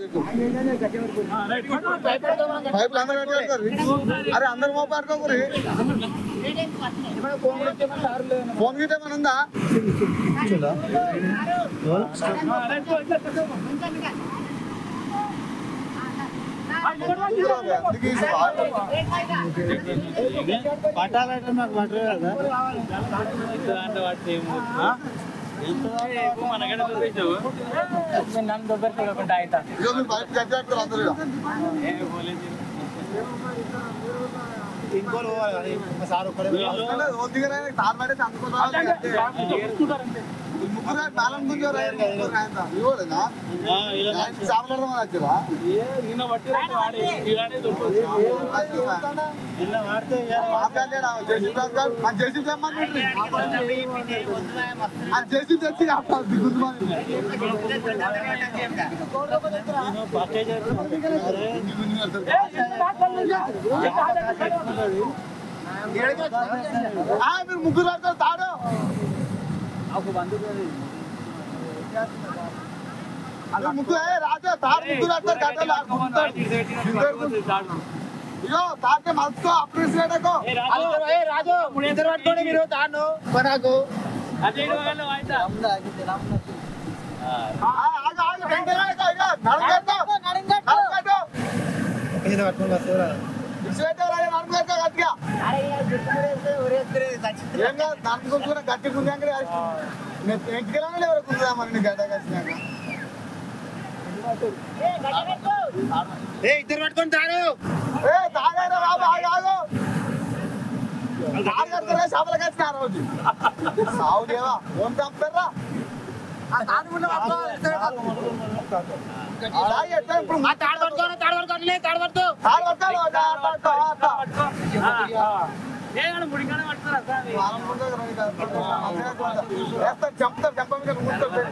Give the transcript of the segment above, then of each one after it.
నీకు పైపులు అందరూ పెట్టుకోరు అరే అందరు మోపు పెట్టుకోకరి ఫోన్ గిట్ట ఏమైనా ఉందా అందుకే ఇది బాగా- పట్టాలంటే నాకు పట్టరు కదా నన్ను దొబ్బరి చూడకుండా అయితే ఇదిగో మీరు పైపు కట్ చేస్తారు అందరూ ఇక. ఇంకోరు పోవాలి కానీ మా సార్ ఒక్కడే పోవాలి. వస్తలేదు, వద్దుగానే తారు పడేసి అందుకుంటారు అంతే. ఈ ముగ్గురు తాళం గుంజారు ఆయన ముగ్గురు ఆయన. ఇవ్వలేదా? ఆ, ఇలా ఆయన చేపలు వచ్చారా నిన్న బట్టి వాడి ఇలానే దొరుకుతుంది నిన్న వాడితే ఇవాళ మాట్లాడాడు ఆ జేసీ బ్రదర్. మన జేసీ తెమ్మని పెట్టు. ఆ జేసీ తెచ్చి ఆపుతాడు, దిగుద్దుమని. నేను పక్కే చేస్తాను. అరే, ముందు ముందు వెళ్తాడు. ఆ, మీరు ముగ్గురు పడతారు తాడు అదే ముగ్గురు ఏ, రాజా తాడు ముగ్గురు పడతారు గడ్డలు ఆడుకుంటారు ఇగో తాటే మలుచుకో అప్రిషియేట్ అయ్యో రాజు ఇద్దరు పట్టుకోండి మీరు తాను నాకు ఆగు ఆగు వెంటనే ఇగో, ఇగో, నడుము కట్టు. నడుము కట్టు. మీద పట్టుకొని వస్తారా ఇసుపెట్టే రాజా, నడుము కట్టు గట్టిగా. ఏం కాదు నడుము కొంచెం గట్టి గుంజాక ఎంటికలనే ఎవరు గుంజామని నీ గడ్డ కట్టినాక ఏ ఇద్దరు పట్టుకొని తాను ఏ తాగారా బాబు ఆగు ఆగు తాడు కట్టుకునే చేపలు కట్టిన ఆ రోజు సావు దేవా ఏం చంపుతారా అలా ఎట్లా ఇప్పుడు మా తాడు పట్టుకోను తాడు పట్టుకోండి తాడు పట్టు తాడు పట్టాలి ఒక తాడు పట్టు, ముడికానే పడుతున్నా సార్ వేస్తారు చంపుతారు చంప మీద కూర్చోరు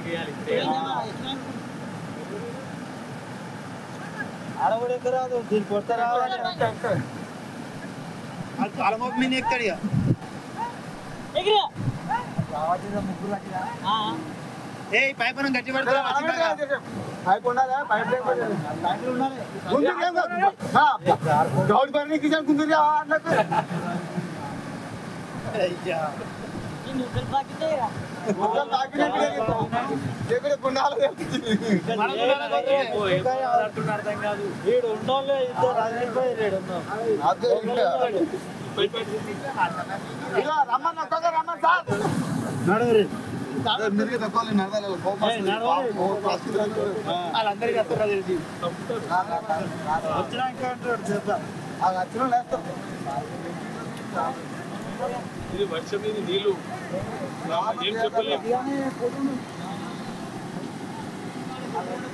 ఆడబడి ఎక్కడ రాదు దీన్ని కొడతా రావాలి అలమోపు మీద ఎక్కుతాడు ఇక ఏ ఈ పైప్ మనం గట్టి పడుతున్నా పైపు ఉండాలా పైపు లేకపోతే గుంజురు ఏం కాదు. ఆ, గౌడి పని కిచెన్ గుంజురు అన్నట్టు మొత్తం తాకినట్టు చేస్తాం. ఎక్కడ గుండాలు అర్థం కాదు వీడు ఉండోళ్ళే ఇద్దరు రాజేష్ వీడు ఉన్నాం అదే ఇంకా. ఇలా రమ్మని ఒక్కొక్క రమ్మని సార్ నడుగురి అదే మిరిగి తక్కువ నడవాలి కోపం వస్తుంది. నడవాలి. కోపం వస్తుంది. వాళ్ళందరికీ వస్తారు తెలిసి రా, రా, రా, రా, రా. వచ్చినాక అంటాడు చెప్తా ఆ వచ్చిన లేస్తాం ఇది వర్షం ఇది నీళ్ళు ఏం చెప్పలేము కానీ పొద్దున్న